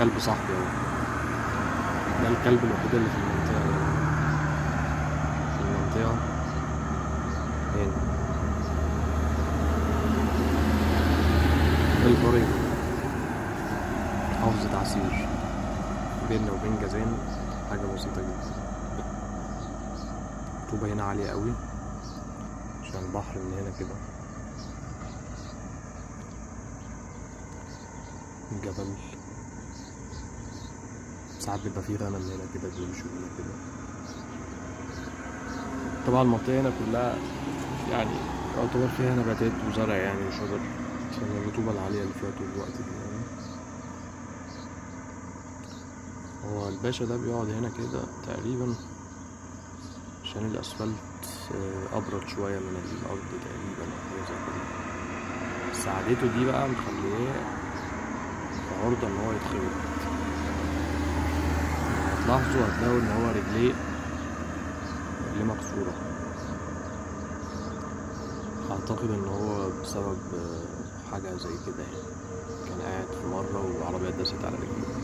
كلب صاحبي اهو ده الكلب الوحيد اللي في المنطقة هنا في المنطقة هنا القرية محافظة عسير بيننا وبين جازان حاجة بسيطة جدا الرطوبة هنا عالية قوي عشان البحر من هنا كده الجبل ساعات بيبقى فيه غنم هنا كده بيمشوا هنا كده طبعا المنطقة هنا كلها يعني يعتبر فيها نباتات وزرع يعني وشجر عشان الرطوبة العالية اللي فيها طول الوقت دي يعني هو الباشا ده بيقعد هنا كده تقريبا عشان الأسفلت آه، أبرد شوية من الأرض تقريبا أو حاجة زي كده بس قعدته دي بقى مخليه في عرضة إن هو يتخبط هتلاحظوا هتلاقوا إن هو رجليه رجليه مكسورة أعتقد إن هو بسبب آه، حاجة زي كده يعني كان قاعد في مرة وعربية داست على رجله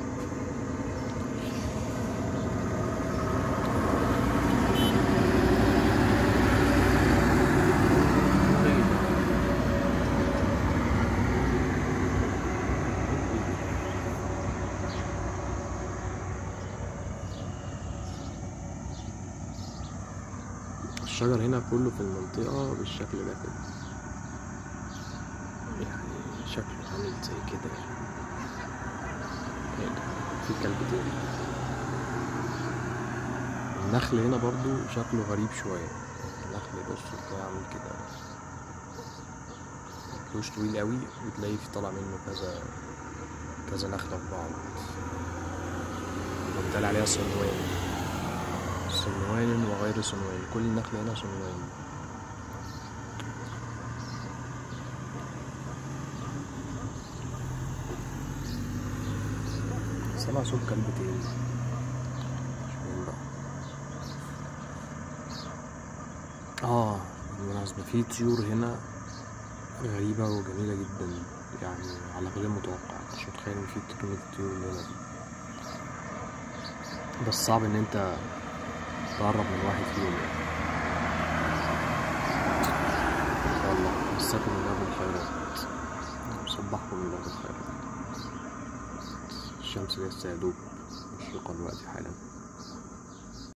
الشجر هنا كله في المنطقة بالشكل ده كده يعني شكله عامل زي كده يعني هنا في كلب تاني النخل هنا برضو شكله غريب شوية النخل بص تلاقيه عامل كده مش طويل قوي وتلاقيه في طالع منه كذا كذا نخلة في بعض بيتقال عليها صنوان صنوان وغير صنوان كل النخل هنا صنوان سمع صوت كلب تاني مش مهم بقى اه بالمناسبة في طيور هنا غريبة وجميلة جدا يعني على غير المتوقع مش متخيل ان في كمية الطيور اللي هنا دي بس صعب ان انت تقرب من واحد فيهم يعني يلا مساكم الله بالخيرات صبحكم الله بالخيرات الشمس لسه يا دوب مشرقة الوقت حالا